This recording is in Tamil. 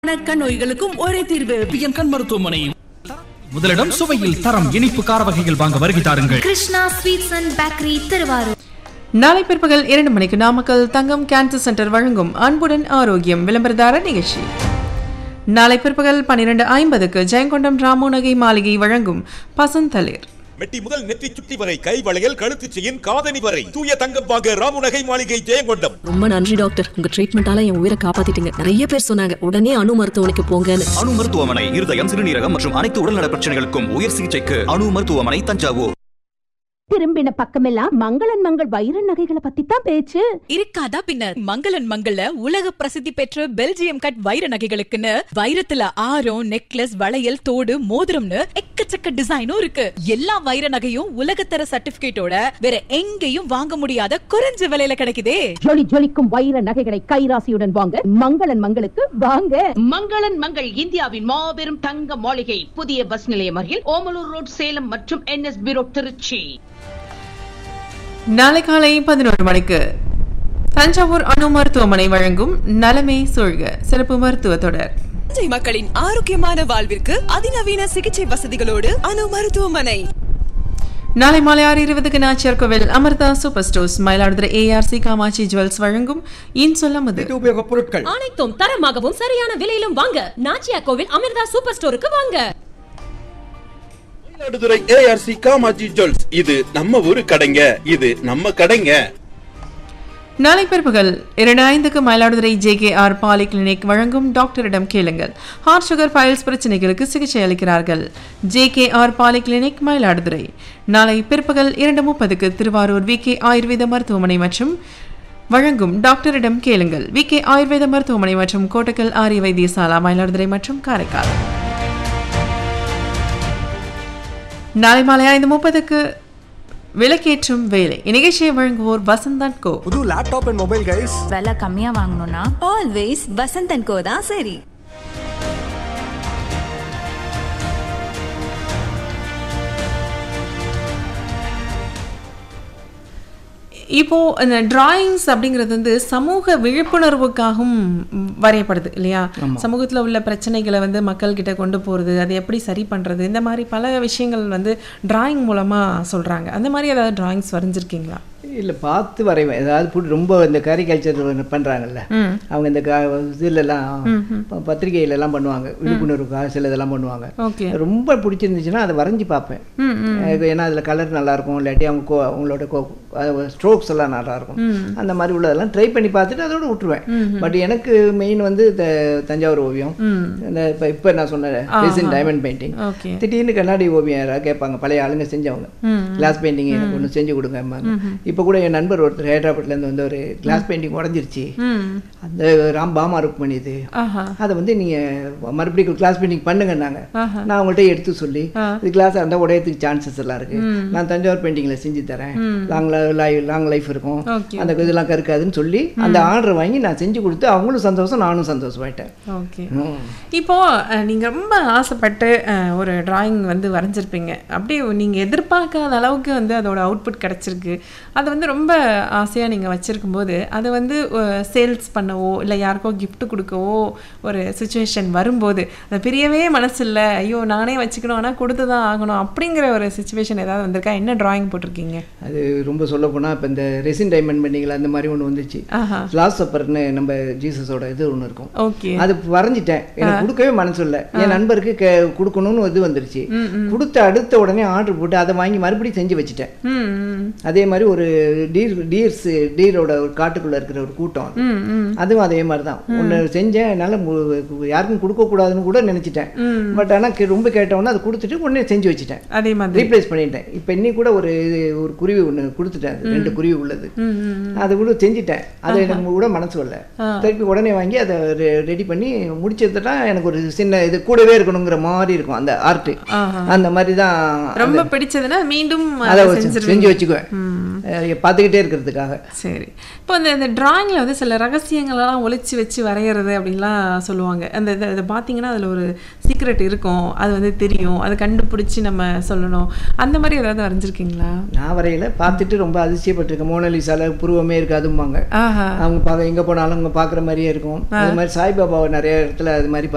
கண் நோய்களுக்கும் ஒரே தீர்வு பிஎம் கண் மருத்துவமனை முதலிடம் சுவையில் தரம் இனிப்பு கார வகைகள் வாங்க வருகை தாருங்கள் Krishna sweets and bakery Thiruvarur நாளை பிற்பகல் இரண்டு மணிக்கு நாமக்கல் தங்கம் கேன்சர் சென்டர் வழங்கும் அன்புடன் ஆரோக்கியம் விளம்பரதார நிகழ்ச்சி நாளை பிற்பகல் பன்னிரண்டு ஐம்பதுக்கு ஜெயங்கொண்டம் ராமோநகை மாளிகை வழங்கும் பசந்தளிர் மெட்டி முதல் நெற்றி சுட்டி வரை கை வளையல் கழுத்து செயின் காதணி வரை தூய தங்கம் வாங்க ராமுநகை மாளிகை ஜெயங்கொண்டம் ரொம்ப நன்றி டாக்டர் உங்க ட்ரீட்மெண்டால என் உயிரை காப்பாத்திட்டீங்க நிறைய பேர் சொன்னாங்க உடனே அணு மருத்துவமனைக்கு போங்கன்னு அணு மருத்துவமனை இருதயம் சிறுநீரகம் மற்றும் அனைத்து உடல்நல பிரச்சனைகளுக்கும் உயர் சிகிச்சைக்கு அணு மருத்துவமனை தஞ்சாவூர் திரும்பின பக்கமெல்லாம் மங்களன் மங்கள் வைர நகைகளை பத்தி தான் பேச்சு இருக்காதா பின்ன மங்களன் மங்கள்ல உலக பிரசித்தி பெற்ற பெல்ஜியம் கட் வைர நகைகளுக்குன்னு வைரத்துல ஆரம் நெக்லஸ் வளையல் தோடு மோதிரம்னு எக்கச்சக்க டிசைனும் இருக்கு எல்லா வைர நகையும் உலகத்தர சர்டிபிகேட்டோட வேற எங்கேயும் வாங்க முடியாத குறைஞ்ச விலையில கிடைக்குதே ஜொலி ஜொலிக்கும் வைர நகைகளை கைராசியுடன் வாங்க மங்களன் மங்களுக்கு வாங்க மங்களன் மங்கள் இந்தியாவின் மாபெரும் தங்க மாளிகை புதிய பஸ் நிலையம் அருகில் ஓமலூர் ரோட் சேலம் மற்றும் என்எஸ் பி ரோட் திருச்சி நாளை காலை பதினோரு மணிக்கு தஞ்சாவூர் அணு மருத்துவமனை வழங்கும் நலமே சூழ்க சிறப்பு மருத்துவ தொடர் தஞ்சை மக்களின் ஆரோக்கியமான வாழ்விற்கு அதிநவீன சிகிச்சை வசதிகளோடு அணு மருத்துவமனை நாளை மாலை ஆறு இருபதுக்கு Nachiyar Kovil Amirtha super stores Mayiladuthurai ARC Kamatchi jewels வழங்கும் இன் சொல்லாமது உபயோக பொருட்கள் அனைத்தும் தரமாகவும் சரியான விலையிலும் வாங்க நாச்சியா கோவில் அமிர்தா சூப்பர் ஸ்டோருக்கு வாங்க மயிலாடுதுறை ஏஆர்சி காமாஜி ஜுவல்ஸ் இது நம்ம ஊரு கடைங்க இது நம்ம கடைங்க நாளை பிற்பகல் இரண்டு ஐந்துக்கு Mayiladuthurai J K R poly clinic வழங்கும் டாக்டரிடம் கேளுங்கள் ஹார்ட் சுகர் ஃபைல்ஸ் பிரச்சனைகளுக்கு சிகிச்சை அளிக்கிறார்கள் J K R poly clinic Mayiladuthurai நாளை பிற்பகல் இரண்டு முப்பதுக்கு திருவாரூர் வி கே ஆயுர்வேத மருத்துவமனை மற்றும் வழங்கும் டாக்டரிடம் கேளுங்கள் வி கே ஆயுர்வேத மருத்துவமனை மற்றும் கோட்டக்கல் ஆரிய வைத்தியசாலா மயிலாடுதுறை மற்றும் காரைக்கால் நாளை மாலை ஐந்து முப்பதுக்கு விளக்கேற்றும் வேலை இந்நிகழ்ச்சியை வழங்குவோர் வசந்தான் கோ புது லேப்டாப் அண்ட் மொபைல் கைஸ் விலை கம்மியா வாங்கணும்னா ஆல்வேஸ் வசந்தன் கோ தான் சரி இப்போ இந்த டிராயிங்ஸ் அப்படிங்கிறது வந்து சமூக விழிப்புணர்வுக்காகவும் வரையப்படுது இல்லையா சமூகத்தில் உள்ள பிரச்சனைகளை வந்து மக்கள்கிட்ட கொண்டு போகிறது அதை எப்படி சரி பண்ணுறது இந்த மாதிரி பல விஷயங்கள் வந்து டிராயிங் மூலமாக சொல்கிறாங்க அந்த மாதிரி ஏதாவது டிராயிங்ஸ் வரைஞ்சிருக்கீங்களா இல்லை பார்த்து வரைவேன் ஏதாவது போட்டு ரொம்ப இந்த கரிகல்ச்சர் பண்ணுறாங்கல்ல அவங்க இந்த க இதுலலாம் ப- பத்திரிகையிலலாம் பண்ணுவாங்க விழிப்புணர்வுக்காக சில இதெல்லாம் பண்ணுவாங்க ஓகே ரொம்ப பிடிச்சிருந்துச்சுன்னா அதை வரைஞ்சி பார்ப்பேன் எனக்கு ஏன்னா அதில் கலர் நல்லாயிருக்கும் இல்லாட்டி அவங்க கோ அவங்களோட கோ ஸ்ட்ரோக்ஸ் எல்லாம் நல்லாயிருக்கும் அந்த மாதிரி உள்ளதெல்லாம் ட்ரை பண்ணி பார்த்துட்டு அதோட விட்டுருவேன் பட் எனக்கு மெயின் வந்து இந்த தஞ்சாவூர் ஓவியம் இந்த இப்போ இப்போ நான் சொன்ன ரெசின் டைமண்ட் பெயிண்டிங் ஓகே திடீர்னு கண்ணாடி ஓவியம் யாராவது கேட்பாங்க பழைய ஆளுங்க செஞ்சவங்க கிளாஸ் பெயிண்டிங் எனக்கு ஒன்று செஞ்சு கொடுங்க இப்போ கூட என் நண்பர் ஒருத்தர் ஹைதராபாத்லேருந்து வந்து ஒரு கிளாஸ் பெயிண்டிங் உடஞ்சிருச்சு அந்த ராம் பாமா ருக்மணி இது ஆஹா அதை வந்து நீங்கள் மறுபடியும் கிளாஸ் பெயிண்டிங் பண்ணுங்கன்னாங்க நான் அவங்கள்ட்ட எடுத்து சொல்லி இது கிளாஸாக இருந்தால் உடையத்துக்கு சான்சஸ் எல்லாம் இருக்கு நான் தஞ்சாவூர் பெயிண்டிங்கில் செஞ்சு தரேன் லாங் லாங் லைஃப் இருக்கும் Okay. அந்த இதெல்லாம் கருக்காதுன்னு சொல்லி அந்த ஆர்டர் வாங்கி நான் செஞ்சு கொடுத்து அவங்களும் சந்தோஷம் நானும் சந்தோஷமாயிட்டேன் ஓகே இப்போ அஹ், நீங்க ரொம்ப ஆசைப்பட்டு அஹ், ஒரு டிராயிங் வந்து வரைஞ்சிருப்பீங்க அப்படியே நீங்க எதிர்பார்க்காத அளவுக்கு வந்து அதோட அவுட்புட் கிடைச்சிருக்கு அது வந்து ரொம்ப ஆசையா நீங்க வச்சிருக்கும் போது அதை வந்து சேல்ஸ் பண்ணவோ இல்லை யாருக்கோ gift கொடுக்கவோ ஒரு சுச்சுவேஷன் வரும்போது அது பிரியவே மனசு இல்லை ஐயோ நானே வச்சுக்கணும் ஆனால் கொடுத்து தான் ஆகணும் அப்படிங்கிற ஒரு சுச்சுவேஷன் ஏதாவது வந்திருக்கா என்ன டிராயிங் போட்டிருக்கீங்க அது ரொம்ப சொல்ல போனால் இப்போ இந்த ரெசின் டைமண்ட் பெயிண்டிங்கில் அந்த மாதிரி ஒன்று வந்துச்சு ஆஹா லாஸ்ட் சப்பர்னு நம்ம ஜீசஸோட இது ஒன்று இருக்கும் ஓகே அது வரைஞ்சிட்டேன் எனக்கு கொடுக்கவே மனசு இல்லை என் நண்பருக்கு கே- கொடுக்கணும்னு இது வந்துருச்சு கொடுத்த அடுத்த உடனே ஆர்டர் போட்டு அதை வாங்கி மறுபடியும் செஞ்சு வச்சுட்டேன் ம் ம் அதே மாதிரி ஒரு டீர் டீர்ஸ் டீரோட ஒரு காட்டுக்குள்ள இருக்கிற ஒரு கூட்டம் அது. ம் ம் அதுவும் அதே மாதிரி தான் ஒன்று செஞ்சேன் என்னால் மு- யாருக்கும் கொடுக்கக்கூடாதுன்னு கூட நினச்சிட்டேன் பட் ஆனால் ரொம்ப கேட்டவொன்னே அதை கொடுத்துட்டு உடனே செஞ்சு வச்சுட்டேன் அதே மாதிரி ரீப்ளேஸ் பண்ணிட்டேன் இப்போ இன்னி கூட ஒரு இது- ஒரு குருவி ஒன்று கொடுத்துட்டேன் அது ரெண்டு குருவி உள்ளது ம் ம் அது கூட செஞ்சுட்டேன் அது எனக்கு கூட மனசு வரல திருப்பி உடனே வாங்கி அதை ரெடி பண்ணி முடிச்சதுட்டா எனக்கு ஒரு சின்ன இது கூடவே இருக்கணுங்கிற மாதிரி இருக்கும் அந்த ஆர்ட் ஆஹா. அந்த மாதிரி தான் ரொம்ப பிடிச்சதுன்னா மீண்டும் அதை அதை வச்சு- செஞ்சிருவீங்க. செஞ்சு வச்சுக்குவேன் அஹ் பார்த்துக்கிட்டே இருக்கிறதுக்காக சரி இப்போ இந்த இந்த டிராயிங்கில் வந்து சில ரகசியங்களெல்லாம் ஒளிச்சு வச்சு வரைகிறது அப்படின்லாம் சொல்லுவாங்க அந்த இதை இதை பார்த்தீங்கன்னா அதில் ஒரு சீக்ரெட் இருக்கும் அது வந்து தெரியும் அதை கண்டுபிடிச்சி நம்ம சொல்லணும் அந்த மாதிரி ஏதாவது வரைஞ்சிருக்கீங்களா நான் வரையில பார்த்துட்டு ரொம்ப அதிசயப்பட்டிருக்கேன் மோனலிசால புருவமே இருக்காதும்பாங்க ஆஹா அவங்க பார்க்க எங்கே போனாலும் அவங்க பார்க்குற மாதிரியே இருக்கும் அது மாதிரி சாய்பாபாவை நிறைய இடத்துல அது மாதிரி